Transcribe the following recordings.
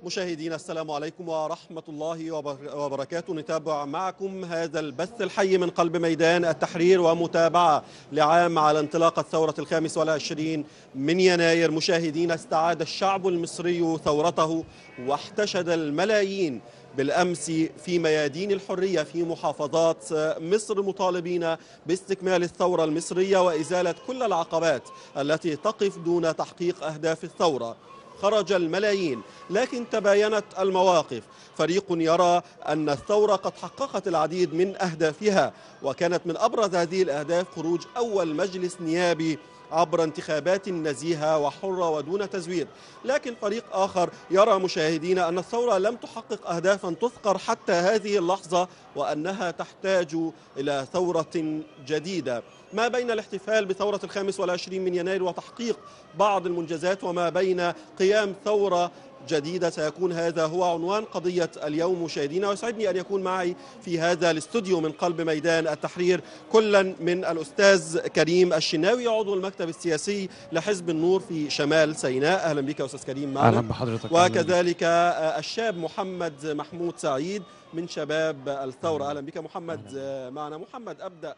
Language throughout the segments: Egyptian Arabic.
مشاهدينا السلام عليكم ورحمة الله وبركاته نتابع معكم هذا البث الحي من قلب ميدان التحرير ومتابعة لعام على انطلاق الثورة الخامس والعشرين من يناير مشاهدينا استعاد الشعب المصري ثورته واحتشد الملايين بالأمس في ميادين الحرية في محافظات مصر مطالبين باستكمال الثورة المصرية وإزالة كل العقبات التي تقف دون تحقيق أهداف الثورة خرج الملايين لكن تباينت المواقف فريق يرى أن الثورة قد حققت العديد من أهدافها وكانت من أبرز هذه الأهداف خروج أول مجلس نيابي عبر انتخابات نزيهة وحرة ودون تزوير لكن فريق آخر يرى مشاهدين أن الثورة لم تحقق أهدافا تذكر حتى هذه اللحظة وأنها تحتاج إلى ثورة جديدة ما بين الاحتفال بثورة الخامس والعشرين من يناير وتحقيق بعض المنجزات وما بين قيام ثورة جديدة سيكون هذا هو عنوان قضية اليوم مشاهدينا ويسعدني أن يكون معي في هذا الاستوديو من قلب ميدان التحرير كلا من الأستاذ كريم الشناوي عضو المكتب السياسي لحزب النور في شمال سيناء أهلا بك أستاذ كريم معنا اهلا بحضرتك وكذلك الشاب محمد محمود سعيد من شباب الثورة أهلا بك محمد معنا محمد أبدأ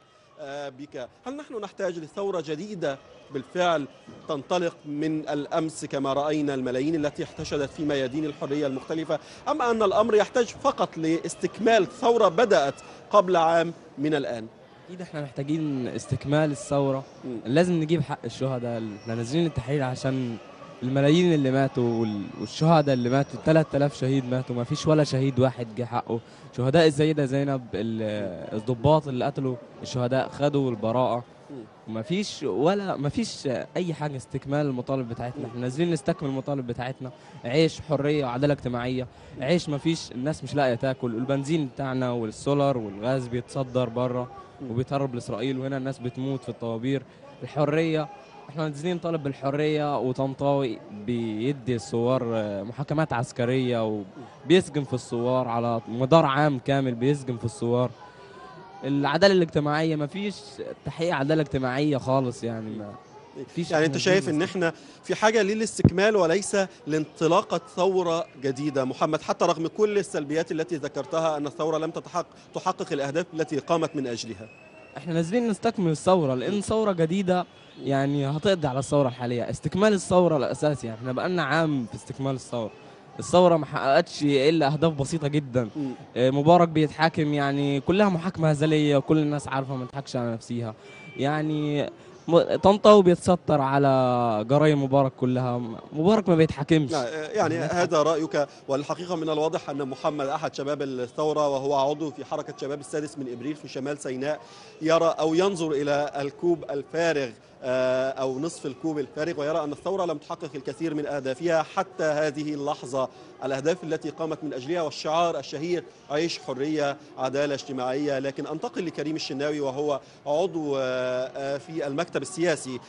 بك هل نحن نحتاج لثورة جديدة بالفعل تنطلق من الأمس كما رأينا الملايين التي احتشدت في ميادين الحرية المختلفة أم أن الأمر يحتاج فقط لاستكمال ثورة بدأت قبل عام من الآن اكيد احنا محتاجين استكمال الثوره مم. لازم نجيب حق الشهداء احنا نازلين التحرير عشان الملايين اللي ماتوا وال- والشهداء اللي ماتوا 3000 شهيد ماتوا ما فيش ولا شهيد واحد جه حقه شهداء السيده زينب ال- الضباط اللي قتلوا الشهداء خدوا البراءه مم. وما فيش ولا ما فيش اي حاجه استكمال المطالب بتاعتنا احنا نازلين نستكمل المطالب بتاعتنا عيش حريه وعداله اجتماعيه عيش ما فيش الناس مش لاقيه تاكل البنزين بتاعنا والسولار والغاز بيتصدر بره مم. وبيتهرب لاسرائيل وهنا الناس بتموت في الطوابير الحريه احنا نازلين نطالب بالحريه وطنطاوي بيدي الثوار آه، محاكمات عسكريه وبيسجن في الثوار على مدار عام كامل بيسجن في الثوار العداله الاجتماعيه ما فيش تحقيق عداله اجتماعيه خالص يعني ما فيش يعني انت شايف ان احنا في حاجه للاستكمال وليس لانطلاقه ثوره جديده محمد حتى رغم كل السلبيات التي ذكرتها ان الثوره لم تتحقق تحقق الاهداف التي قامت من اجلها احنا نازلين نستكمل الثوره لان ثوره جديده يعني هتقضي على الثوره الحاليه استكمال الثوره الاساسي يعني احنا بقالنا عام في استكمال الثوره الثوره ما حققتش الا اهداف بسيطه جدا آه، مبارك بيتحاكم يعني كلها محاكمه هزليه وكل الناس عارفه ما تضحكش على نفسها يعني م- طنطاوي بيتستر على جرايم مبارك كلها مبارك ما بيتحاكمش لا، يعني هذا رايك والحقيقه من الواضح ان محمد احد شباب الثوره وهو عضو في حركه شباب السادس من ابريل في شمال سيناء يرى او ينظر الى الكوب الفارغ آه، او نصف الكوب الفارغ ويرى ان الثوره لم تحقق الكثير من اهدافها حتى هذه اللحظه الاهداف التي قامت من اجلها والشعار الشهير عيش حريه عداله اجتماعيه لكن انتقل لكريم الشناوي وهو عضو آه، آه، في المكتب السياسي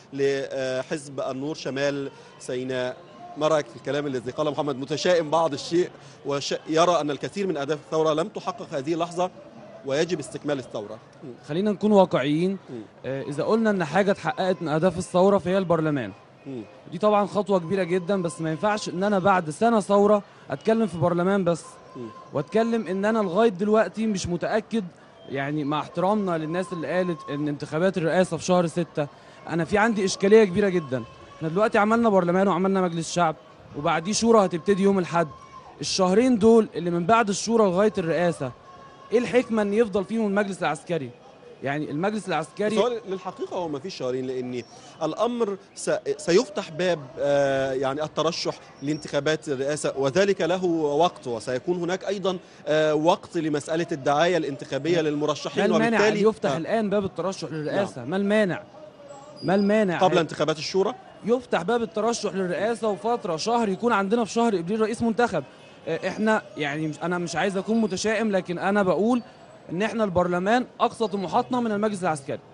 لحزب النور شمال سيناء ما رايك في الكلام الذي قاله محمد متشائم بعض الشيء ويرى ان الكثير من اهداف الثوره لم تحقق هذه اللحظه ويجب استكمال الثوره خلينا نكون واقعيين مم. آه، اذا قلنا ان حاجه اتحققت من اهداف الثوره فهي البرلمان مم. دي طبعا خطوه كبيره جدا بس ما ينفعش ان انا بعد سنه ثوره اتكلم في برلمان بس مم. واتكلم ان انا لغايه دلوقتي مش متاكد يعني مع احترامنا للناس اللي قالت ان انتخابات الرئاسه في شهر ستة انا في عندي اشكاليه كبيره جدا احنا دلوقتي عملنا برلمان وعملنا مجلس شعب وبعديه شورى هتبتدي يوم الاحد الشهرين دول اللي من بعد الشورى لغايه الرئاسه ايه الحكمه ان يفضل فيهم المجلس العسكري يعني المجلس بس العسكري هو للحقيقه هو ما فيش شهرين لان الامر س- سيفتح باب آه، يعني الترشح لانتخابات الرئاسه وذلك له وقت وسيكون هناك ايضا آه، وقت لمساله الدعايه الانتخابيه ما للمرشحين المانع ان وبالتالي يفتح آه، الان باب الترشح للرئاسه ما المانع ما المانع قبل انتخابات الشورى يفتح باب الترشح للرئاسه وفتره شهر يكون عندنا في شهر ابريل رئيس منتخب آه، احنا يعني مش انا مش عايز اكون متشائم لكن انا بقول ان احنا البرلمان اقصى طموحاتنا من المجلس العسكري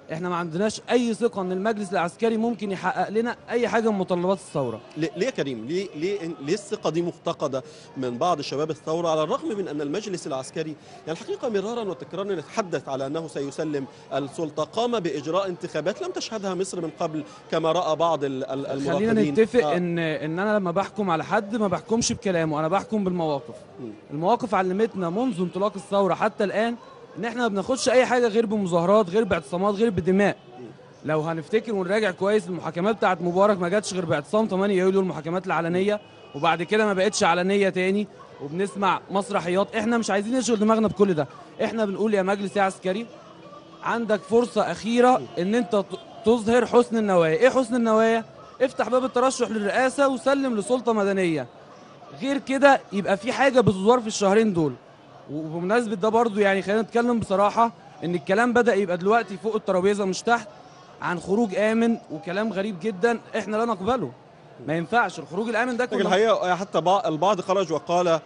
احنا ما عندناش اي ثقه ان المجلس العسكري ممكن يحقق لنا اي حاجه من متطلبات الثوره ليه ليه يا كريم ليه ليه ليه الثقه دي مفتقده من بعض شباب الثوره على الرغم من ان المجلس العسكري يعني الحقيقه مرارا وتكرارا يتحدث على انه سيسلم السلطه قام باجراء انتخابات لم تشهدها مصر من قبل كما راى بعض ال- ال- المراقبين خلينا نتفق آه. ان ان انا لما بحكم على حد ما بحكمش بكلامه انا بحكم بالمواقف مم. المواقف علمتنا منذ انطلاق الثوره حتى الان ان احنا ما بناخدش اي حاجه غير بمظاهرات غير باعتصامات غير بدماء لو هنفتكر ونراجع كويس المحاكمات بتاعت مبارك ما جاتش غير باعتصام 8 يوليو المحاكمات العلنيه وبعد كده ما بقتش علنيه تاني وبنسمع مسرحيات احنا مش عايزين نشغل دماغنا بكل ده احنا بنقول يا مجلس يا عسكري عندك فرصه اخيره ان انت ت- تظهر حسن النوايا ايه حسن النوايا افتح باب الترشح للرئاسه وسلم لسلطه مدنيه غير كده يبقى في حاجه بتزور في الشهرين دول وبمناسبه ده برضو يعني خلينا نتكلم بصراحه ان الكلام بدا يبقى دلوقتي فوق الترابيزه مش تحت عن خروج امن وكلام غريب جدا احنا لا نقبله ما ينفعش الخروج الامن ده لكن كنا الحقيقه حتى بع- البعض خرج وقال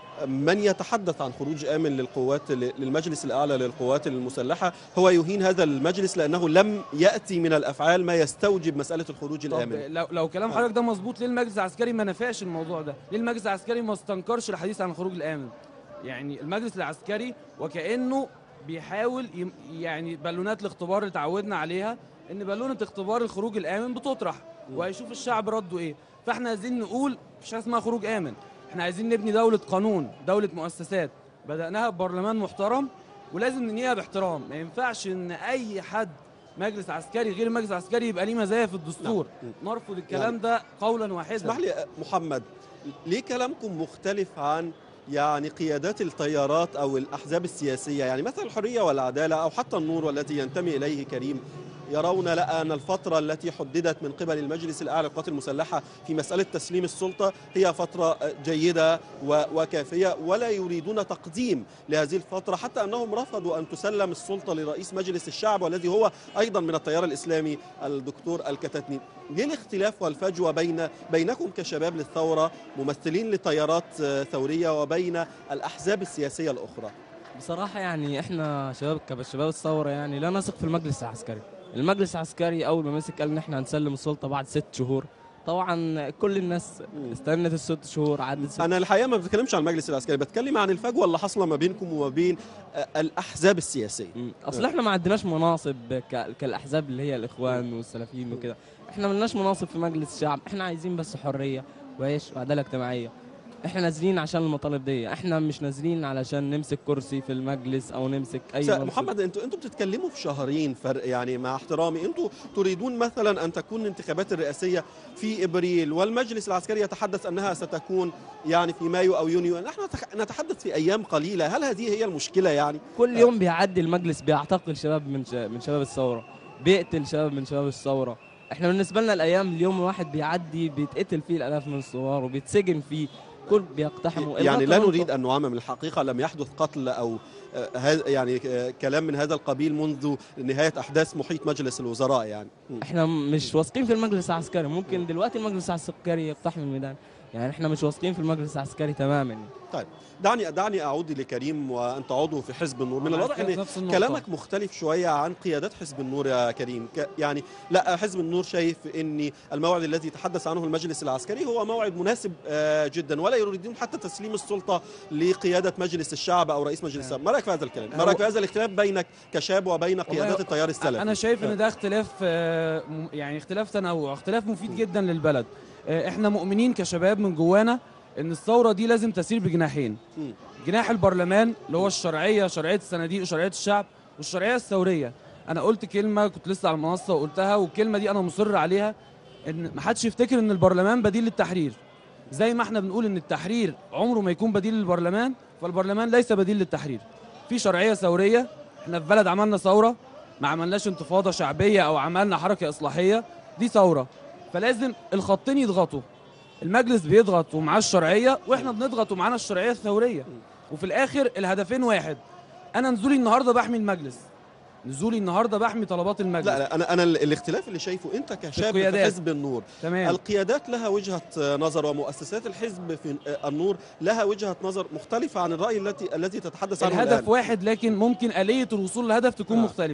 من يتحدث عن خروج امن للقوات للمجلس الاعلى للقوات المسلحه هو يهين هذا المجلس لانه لم ياتي من الافعال ما يستوجب مساله الخروج طب الامن لو لو كلام آه. حضرتك ده مظبوط ليه المجلس العسكري ما نفاش الموضوع ده؟ ليه المجلس العسكري ما استنكرش الحديث عن الخروج الامن؟ يعني المجلس العسكري وكانه بيحاول يم- يعني بالونات الاختبار اللي اتعودنا عليها ان بالونه اختبار الخروج الامن بتطرح وهيشوف الشعب رده ايه فاحنا عايزين نقول مفيش حاجه اسمها خروج امن احنا عايزين نبني دوله قانون دوله مؤسسات بداناها ببرلمان محترم ولازم ننهيها باحترام ما ينفعش ان اي حد مجلس عسكري غير مجلس عسكري يبقى ليه مزايا في الدستور نرفض الكلام يعني- ده قولا واحدا اسمح لي أه، محمد ليه كلامكم مختلف عن يعني قيادات التيارات او الاحزاب السياسيه يعني مثلا الحريه والعداله او حتى النور والتي ينتمي اليه كريم يرون لا ان الفتره التي حددت من قبل المجلس الاعلى للقوات المسلحه في مساله تسليم السلطه هي فتره جيده و- وكافيه ولا يريدون تقديم لهذه الفتره حتى انهم رفضوا ان تسلم السلطه لرئيس مجلس الشعب والذي هو ايضا من التيار الاسلامي الدكتور الكتاتني ليه الاختلاف والفجوه بين بينكم كشباب للثوره ممثلين لتيارات آه، ثوريه وبين الاحزاب السياسيه الاخرى بصراحة يعني احنا شباب كشباب الثورة يعني لا نثق في المجلس العسكري المجلس العسكري أول ما مسك قال إن احنا هنسلم السلطة بعد ست شهور طبعا كل الناس استنت الست شهور عدت ست انا الحقيقه ما بتكلمش عن المجلس العسكري بتكلم عن الفجوه اللي حاصله ما بينكم وما بين آه، الاحزاب السياسيه مم. اصل احنا ما عندناش مناصب ك... كالاحزاب اللي هي الاخوان والسلفيين وكده احنا ملناش مناصب في مجلس الشعب احنا عايزين بس حريه وعيش وعداله اجتماعيه احنا نازلين عشان المطالب دي احنا مش نازلين علشان نمسك كرسي في المجلس او نمسك اي س- منصب. محمد انتوا انتوا بتتكلموا في شهرين فرق يعني مع احترامي انتوا تريدون مثلا ان تكون الانتخابات الرئاسيه في ابريل والمجلس العسكري يتحدث انها ستكون يعني في مايو او يونيو نحن نتخ- نتحدث في ايام قليله هل هذه هي المشكله يعني كل يوم بيعدي المجلس بيعتقل شباب من ش... من شباب الثوره بيقتل شباب من شباب الثوره احنا بالنسبه لنا الايام اليوم الواحد بيعدي بيتقتل فيه الالاف من الثوار وبيتسجن فيه كل بيقتحموا يعني لا الوطن نريد ان نعمم الحقيقه لم يحدث قتل او آه، هذا يعني آه، كلام من هذا القبيل منذ نهايه احداث محيط مجلس الوزراء يعني م. احنا مش واثقين في المجلس العسكري ممكن دلوقتي المجلس العسكري يقتحم الميدان يعني احنا مش واثقين في المجلس العسكري تماما دعني دعني اعود لكريم وانت عضو في حزب النور من أنا الواضح عايز ان نفس النقطة. كلامك مختلف شويه عن قيادات حزب النور يا كريم ك- يعني لا حزب النور شايف ان الموعد الذي تحدث عنه المجلس العسكري هو موعد مناسب آه، جدا ولا يريدون حتى تسليم السلطه لقياده مجلس الشعب او رئيس مجلس الشعب ما رايك في هذا الكلام ما هو- رايك في هذا الاختلاف بينك كشاب وبين قيادات التيار السلفي انا شايف ان ده اختلاف آه، م- يعني اختلاف تنوع اختلاف مفيد جدا للبلد آه، احنا مؤمنين كشباب من جوانا ان الثوره دي لازم تسير بجناحين مم. جناح البرلمان اللي هو الشرعيه شرعيه الصناديق وشرعيه الشعب والشرعيه الثوريه انا قلت كلمه كنت لسه على المنصه وقلتها والكلمه دي انا مصر عليها ان ما حدش يفتكر ان البرلمان بديل للتحرير زي ما احنا بنقول ان التحرير عمره ما يكون بديل للبرلمان فالبرلمان ليس بديل للتحرير في شرعيه ثوريه احنا في بلد عملنا ثوره ما عملناش انتفاضه شعبيه او عملنا حركه اصلاحيه دي ثوره فلازم الخطين يضغطوا المجلس بيضغط ومعاه الشرعيه واحنا بنضغط ومعانا الشرعيه الثوريه وفي الاخر الهدفين واحد انا نزولي النهارده بحمي المجلس نزولي النهارده بحمي طلبات المجلس لا لا انا انا الاختلاف اللي شايفه انت كشاب في القيادات. حزب النور تمام القيادات لها وجهة نظر ومؤسسات الحزب في النور لها وجهة نظر مختلفة عن الرأي التي الذي تتحدث عنه الهدف الآن واحد لكن ممكن آلية الوصول للهدف تكون آه. مختلفة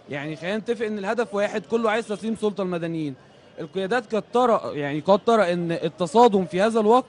يعني خلينا نتفق ان الهدف واحد كله عايز تسليم سلطه المدنيين القيادات قد ترى يعني قد ترى ان التصادم في هذا الوقت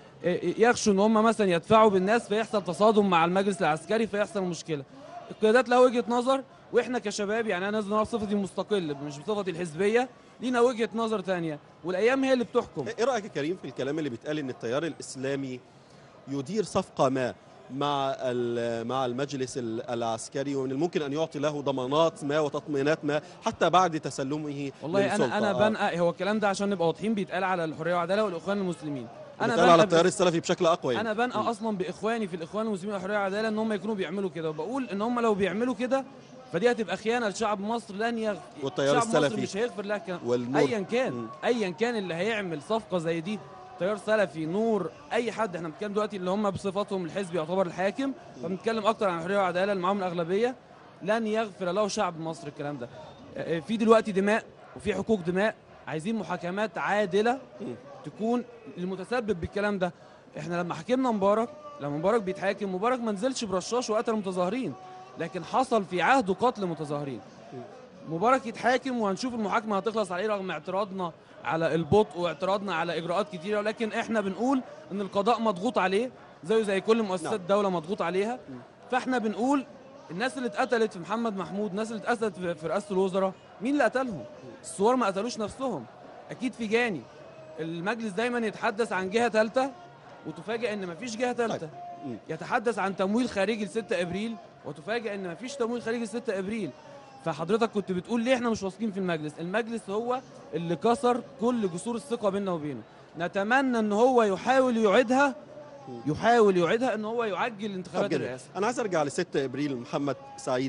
يخشوا ان هم مثلا يدفعوا بالناس فيحصل تصادم مع المجلس العسكري فيحصل مشكله القيادات لها وجهه نظر واحنا كشباب يعني انا نازل بصفتي مستقل مش بصفتي الحزبيه لينا وجهه نظر تانية والايام هي اللي بتحكم ايه رايك يا كريم في الكلام اللي بيتقال ان التيار الاسلامي يدير صفقه ما مع ال- مع المجلس ال- العسكري ومن الممكن ان يعطي له ضمانات ما وتطمينات ما حتى بعد تسلمه والله للسلطة. انا انا آه. بنقى هو الكلام ده عشان نبقى واضحين بيتقال على الحريه والعداله والاخوان المسلمين انا بيتقال على بنقى التيار بس- السلفي بشكل اقوى يعني. انا بنقى اصلا باخواني في الاخوان المسلمين والحريه والعداله ان هم يكونوا بيعملوا كده وبقول ان هم لو بيعملوا كده فدي هتبقى خيانه لشعب مصر لن يغ... والتيار شعب مصر السلفي مش هيغفر لها الكلام والنور ايا كان مم. ايا كان اللي هيعمل صفقه زي دي تيار سلفي نور اي حد احنا بنتكلم دلوقتي اللي هم بصفتهم الحزب يعتبر الحاكم فبنتكلم اكتر عن الحريه والعداله اللي معاهم الاغلبيه لن يغفر له شعب مصر الكلام ده اه، في دلوقتي دماء وفي حقوق دماء عايزين محاكمات عادله مم. تكون المتسبب بالكلام ده احنا لما حكمنا مبارك لما مبارك بيتحاكم مبارك ما نزلش برشاش وقتل متظاهرين لكن حصل في عهده قتل متظاهرين مبارك يتحاكم وهنشوف المحاكمه هتخلص على ايه رغم اعتراضنا على البطء واعتراضنا على اجراءات كتيره ولكن احنا بنقول ان القضاء مضغوط عليه زيه زي كل مؤسسات نعم. الدوله مضغوط عليها فاحنا بنقول الناس اللي اتقتلت في محمد محمود الناس اللي اتقتلت في في رئاسه الوزراء مين اللي قتلهم الثوار ما قتلوش نفسهم اكيد في جاني المجلس دايما يتحدث عن جهه ثالثه وتفاجئ ان مفيش جهه ثالثه مم. يتحدث عن تمويل خارجي ل 6 ابريل وتفاجئ ان مفيش تمويل خارجي ل 6 ابريل فحضرتك كنت بتقول ليه احنا مش واثقين في المجلس المجلس هو اللي كسر كل جسور الثقه بيننا وبينه نتمنى ان هو يحاول يعيدها يحاول يعيدها ان هو يعجل طب انتخابات جميل. الرئاسه انا عايز ارجع ل 6 ابريل محمد سعيد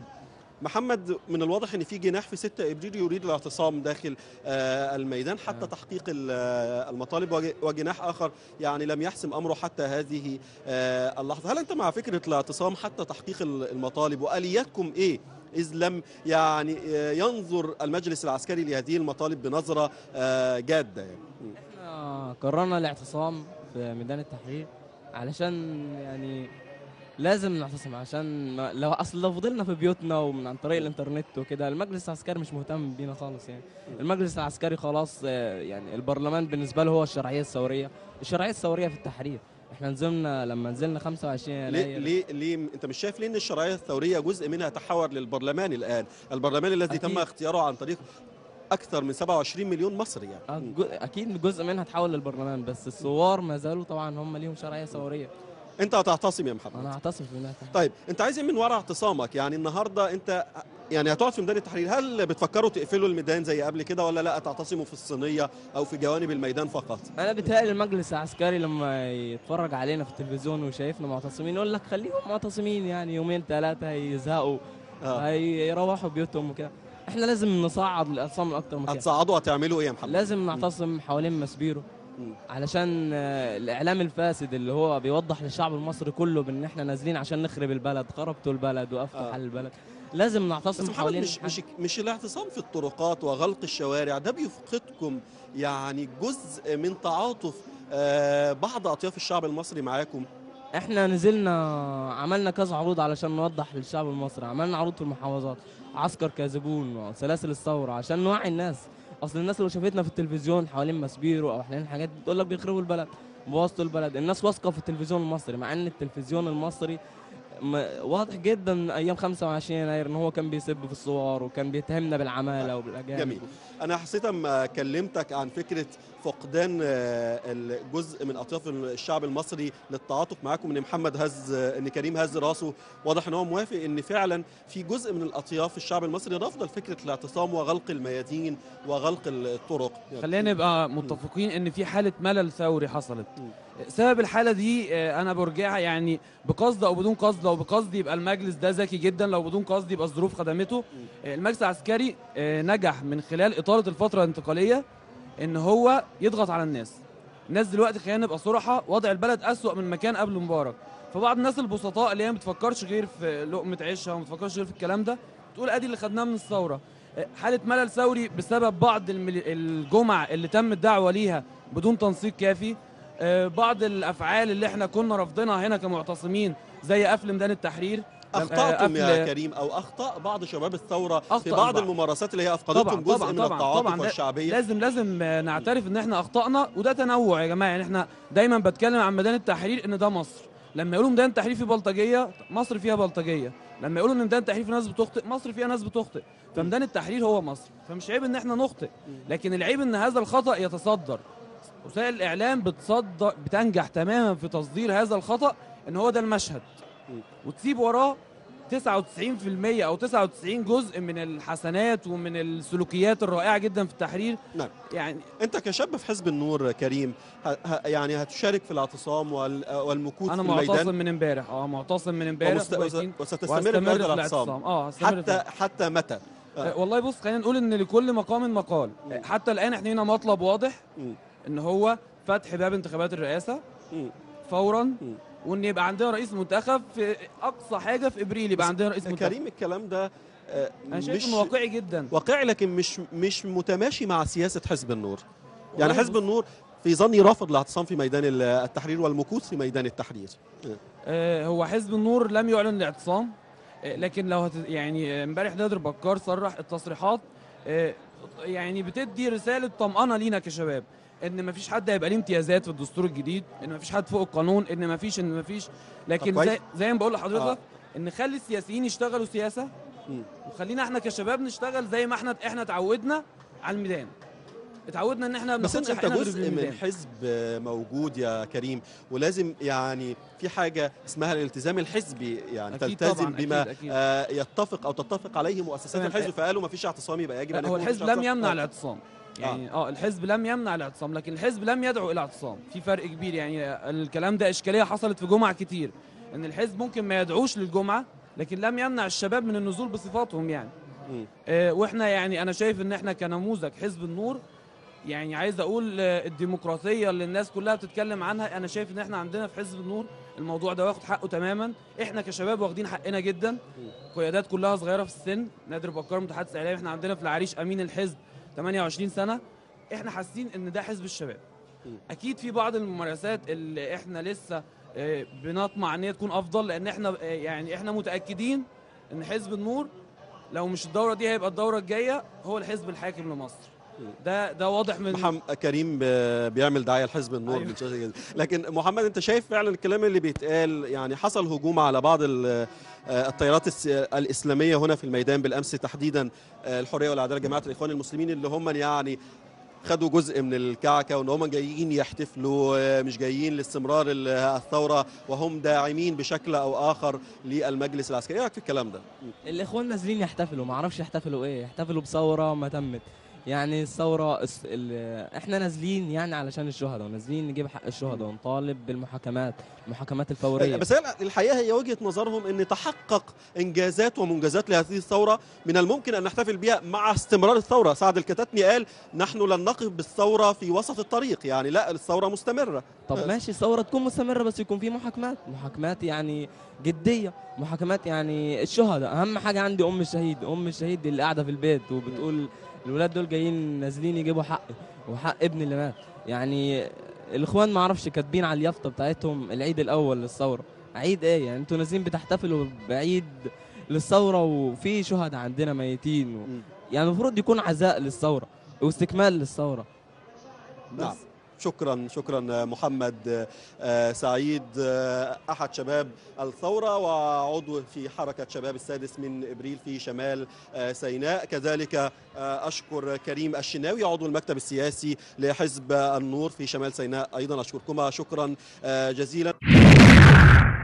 محمد من الواضح ان في جناح في 6 ابريل يريد الاعتصام داخل آه، الميدان حتى تحقيق ال- آه، المطالب وج- وجناح اخر يعني لم يحسم امره حتى هذه آه، اللحظه هل انت مع فكره الاعتصام حتى تحقيق ال- المطالب والياتكم ايه إذ لم يعني آه، ينظر المجلس العسكري لهذه المطالب بنظرة آه، جادة يعني. م. احنا قررنا الاعتصام في ميدان التحرير علشان يعني لازم نعتصم عشان ما لو اصل لو فضلنا في بيوتنا ومن عن طريق الانترنت وكده المجلس العسكري مش مهتم بينا خالص يعني المجلس العسكري خلاص آه، يعني البرلمان بالنسبه له هو الشرعيه الثوريه الشرعيه الثوريه في التحرير احنا نزلنا لما نزلنا 25 ليه يناير ليه ليه انت مش شايف ليه ان الشرعيه الثوريه جزء منها تحول للبرلمان الان البرلمان الذي تم أكيد. اختياره عن طريق اكثر من 27 مليون مصري يعني آه، م. جو- اكيد جزء منها تحول للبرلمان بس الثوار ما زالوا طبعا هم ليهم شرعيه ثوريه انت هتعتصم يا محمد انا اعتصم في ميدان التحرير طيب انت عايز ايه من وراء اعتصامك يعني النهارده انت يعني هتقعد في ميدان التحرير هل بتفكروا تقفلوا الميدان زي قبل كده ولا لا تعتصموا في الصينيه او في جوانب الميدان فقط انا بتهيألي المجلس العسكري لما يتفرج علينا في التلفزيون وشايفنا معتصمين يقول لك خليهم معتصمين يعني يومين ثلاثه هيزهقوا اه هيروحوا بيوتهم وكده احنا لازم نصعد الاعتصام لاكثر من كده هتصعدوا هتعملوا ايه يا محمد لازم نعتصم حوالين مسبيرو مم. علشان آه، الاعلام الفاسد اللي هو بيوضح للشعب المصري كله بان احنا نازلين عشان نخرب البلد خربتوا البلد وقفتوا آه. حل البلد لازم بس نعتصم محمد حوالين مش مش مش الاعتصام في الطرقات وغلق الشوارع ده بيفقدكم يعني جزء من تعاطف آه، بعض اطياف الشعب المصري معاكم احنا نزلنا عملنا كذا عروض علشان نوضح للشعب المصري عملنا عروض في المحافظات عسكر كاذبون وسلاسل الثوره عشان نوعي الناس اصل الناس لو شافتنا في التلفزيون حوالين مسبيرو او حوالين حاجات بتقول لك بيخربوا البلد بوظتوا البلد الناس واثقه في التلفزيون المصري مع ان التلفزيون المصري م- واضح جدا من ايام 25 يناير ان هو كان بيسب في الصور وكان بيتهمنا بالعماله وبالاجانب جميل. انا حسيت اما كلمتك عن فكره فقدان آه، الجزء من اطياف الشعب المصري للتعاطف معاكم ان محمد هز ان كريم هز راسه واضح ان هو موافق ان فعلا في جزء من الاطياف الشعب المصري رافضه لفكره الاعتصام وغلق الميادين وغلق الطرق خلينا نبقى متفقين ان في حاله ملل ثوري حصلت مم. سبب الحاله دي آه، انا برجعها يعني بقصد او بدون قصد لو بقصد يبقى المجلس ده ذكي جدا لو بدون قصد يبقى الظروف خدمته آه، المجلس العسكري آه، نجح من خلال اطاله الفتره الانتقاليه ان هو يضغط على الناس الناس دلوقتي خلينا نبقى صراحه وضع البلد اسوأ من مكان قبل مبارك فبعض الناس البسطاء اللي هي ما بتفكرش غير في لقمه عيشها وما بتفكرش غير في الكلام ده تقول ادي اللي خدناه من الثوره آه، حاله ملل ثوري بسبب بعض المل- الجمع اللي تم الدعوه ليها بدون تنسيق كافي آه، بعض الافعال اللي احنا كنا رافضينها هنا كمعتصمين زي قفل ميدان التحرير اخطاتم يا قبل- كريم او اخطاء بعض شباب الثوره في أخطأ بعض البعض. الممارسات اللي هي افقدتهم طبعاً، جزء طبعاً، من طبعاً، التعاطف طبعاً. والشعبيه لازم لازم آه، نعترف ان احنا اخطانا وده تنوع يا جماعه يعني احنا دايما بتكلم عن ميدان التحرير ان ده مصر لما يقولوا ميدان التحرير فيه بلطجيه مصر فيها بلطجيه لما يقولوا ان ميدان التحرير فيه ناس بتخطئ مصر فيها ناس بتخطئ فميدان التحرير هو مصر فمش عيب ان احنا نخطئ لكن العيب ان هذا الخطا يتصدر وسائل الاعلام بتصدر بتنجح تماما في تصدير هذا الخطا ان هو ده المشهد وتسيب وراه 99% او 99 جزء من الحسنات ومن السلوكيات الرائعه جدا في التحرير نعم. يعني انت كشاب في حزب النور كريم ه- ه- يعني هتشارك في الاعتصام وال- والمكوث انا في الميدان معتصم من امبارح اه معتصم من امبارح ومست- كويسين. وستستمر في وهستمر هذا الاعتصام اه هستمر في حتى حتى متى آه، والله بص خلينا نقول ان لكل مقام مقال مم. حتى الان احنا هنا مطلب واضح مم. ان هو فتح باب انتخابات الرئاسه مم. فورا مم. وان يبقى عندنا رئيس منتخب في اقصى حاجه في ابريل يبقى بس عندنا رئيس منتخب كريم الكلام ده آه، انا شايف مش انه واقعي جدا واقعي لكن مش مش متماشي مع سياسه حزب النور يعني والله حزب بص- النور في ظني رافض الاعتصام في ميدان ال- التحرير والمكوث في ميدان التحرير آه، هو حزب النور لم يعلن الاعتصام آه، لكن لو هت يعني آه، امبارح نادر بكار صرح التصريحات آه، يعني بتدي رساله طمأنه لينا كشباب ان مفيش حد هيبقى ليه امتيازات في الدستور الجديد ان مفيش حد فوق القانون ان مفيش ان مفيش لكن كويس. زي زي ما بقول لحضرتك آه. ان خلي السياسيين يشتغلوا سياسه مم. وخلينا احنا كشباب نشتغل زي ما احنا احنا اتعودنا على الميدان اتعودنا ان احنا بس انت بناخدش انت حقنا غير جزء من بالميدان. حزب موجود يا كريم ولازم يعني في حاجه اسمها الالتزام الحزبي يعني أكيد تلتزم طبعاً، بما أكيد، أكيد. آه يتفق او تتفق عليه مؤسسات تمام. الحزب فقالوا ما فيش اعتصام يبقى يجب ان لا، هو يكون مفيش الحزب لم اعتصام. يمنع آه. الاعتصام يعني اه الحزب لم يمنع الاعتصام لكن الحزب لم يدعو الى اعتصام في فرق كبير يعني الكلام ده اشكاليه حصلت في جمع كتير ان الحزب ممكن ما يدعوش للجمعه لكن لم يمنع الشباب من النزول بصفاتهم يعني مم. آه واحنا يعني انا شايف ان احنا كنموذج حزب النور يعني عايز اقول آه، الديمقراطيه اللي الناس كلها بتتكلم عنها انا شايف ان احنا عندنا في حزب النور الموضوع ده واخد حقه تماما احنا كشباب واخدين حقنا جدا قيادات كلها صغيره في السن نادر بكار متحدث اعلامي احنا عندنا في العريش امين الحزب 28 سنه احنا حاسين ان ده حزب الشباب م. اكيد في بعض الممارسات اللي احنا لسه آه، بنطمع ان هي تكون افضل لان احنا آه، يعني احنا متاكدين ان حزب النور لو مش الدوره دي هيبقى الدوره الجايه هو الحزب الحاكم لمصر م. ده ده واضح من محمد كريم ب- بيعمل دعايه لحزب النور أيوة. من شاشة جديدة. لكن محمد انت شايف فعلا الكلام اللي بيتقال يعني حصل هجوم على بعض ال- آه، التيارات الس- الاسلاميه هنا في الميدان بالامس تحديدا آه، الحريه والعداله جماعه الاخوان المسلمين اللي هم يعني خدوا جزء من الكعكه وان هم جايين يحتفلوا آه، مش جايين لاستمرار ال- الثوره وهم داعمين بشكل او اخر للمجلس العسكري ايه رايك في الكلام ده؟ الاخوان نازلين يحتفلوا ما اعرفش يحتفلوا ايه يحتفلوا بثوره ما تمت يعني الثوره الس- ال- احنا نازلين يعني علشان الشهداء ونازلين نجيب حق الشهداء ونطالب بالمحاكمات المحاكمات الفوريه بس هي الحقيقه هي وجهه نظرهم ان تحقق انجازات ومنجزات لهذه الثوره من الممكن ان نحتفل بها مع استمرار الثوره سعد الكتاتني قال نحن لن نقف بالثوره في وسط الطريق يعني لا الثوره مستمره طب ماشي الثوره تكون مستمره بس يكون في محاكمات محاكمات يعني جديه محاكمات يعني الشهداء اهم حاجه عندي ام الشهيد ام الشهيد دي اللي قاعده في البيت وبتقول الولاد دول جايين نازلين يجيبوا حقي وحق ابني اللي مات يعني الاخوان ما اعرفش كاتبين على اليافطه بتاعتهم العيد الاول للثوره عيد ايه يعني انتوا نازلين بتحتفلوا بعيد للثوره وفي شهداء عندنا ميتين و... مم. يعني المفروض يكون عزاء للثوره واستكمال للثوره نعم. بس شكرا شكرا محمد آه، سعيد آه، احد شباب الثوره وعضو في حركه شباب السادس من ابريل في شمال آه، سيناء كذلك آه، اشكر كريم الشناوي عضو المكتب السياسي لحزب النور في شمال سيناء ايضا اشكركما شكرا آه، جزيلا